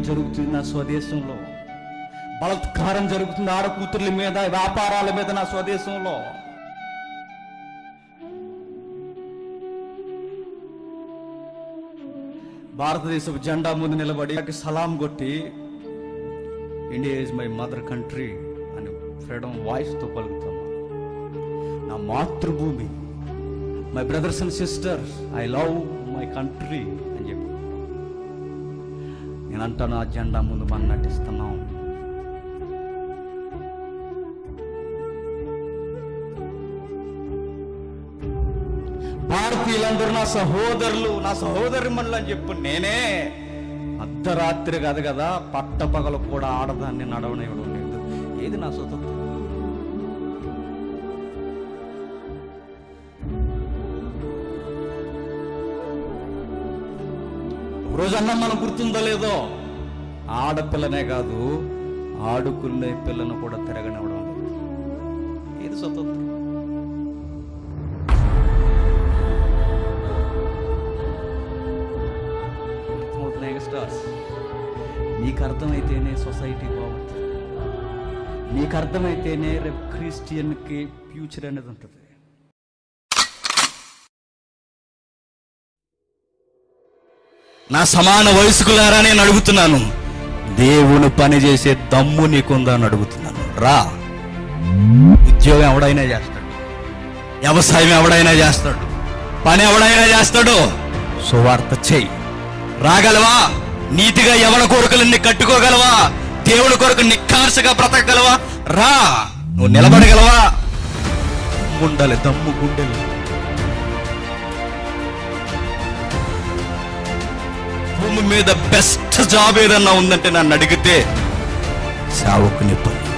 జరుగుతుంది నా స్వదేశంలో బలత్కారం జరుగుతుంది ఆడ కూతుర్ల మీద వ్యాపారాల మీద నా స్వదేశంలో భారతదేశపు జెండా ముందు నిలబడి నాకు సలాం కొట్టి India is my mother country అని ఫ్రీడమ్ వాయిస్తో పలుకుతాను నా మాతృభూమి my brothers and sisters I love my country అని చెప్పి నేను అంటాను ఆ జెండా ముందు మనం నటిస్తున్నాం భారతీయులందరూ నా సహోదరులు నా సహోదరి మనులు అని చెప్పు నేనే అర్ధరాత్రి కాదు కదా పట్టపగలు కూడా ఆడదాన్ని నడవనివ్వడం లేదు ఏది నా స్వతంత్రం రోజన్నా మనం గుర్తుందో లేదో ఆడపిల్లనే కాదు ఆడుకునే పిల్లను కూడా తిరగనివ్వడం లేదు ఏది స్వతంత్రం అర్థమవుతున్నాయి స్టార్స్ నీకు అర్థమైతేనే సొసైటీ బాగుంటుంది నీకు అర్థమైతేనే రేపు క్రిస్టియన్కి ఫ్యూచర్ అనేది ఉంటుంది నా సమాన వయసుకులారా నేను అడుగుతున్నాను దేవుని పని చేసే దమ్ము నీకుందా అని అడుగుతున్నాను రా ఉద్యోగం ఎవడైనా చేస్తాడు వ్యవసాయం ఎవడైనా చేస్తాడు పని ఎవడైనా చేస్తాడు సువార్త చెయ్యి రాగలవా నీతిగా ఎవరి కోరికలన్నీ కట్టుకోగలవా దేవుని కొరకు నిక్కార్సగా బ్రతకగలవా రా నువ్వు నిలబడగలవా ఉండాలి దమ్ము గుండెలు భూమి మీద బెస్ట్ జాబ్ ఏదన్నా ఉందంటే నన్ను అడిగితే సావుకుని పని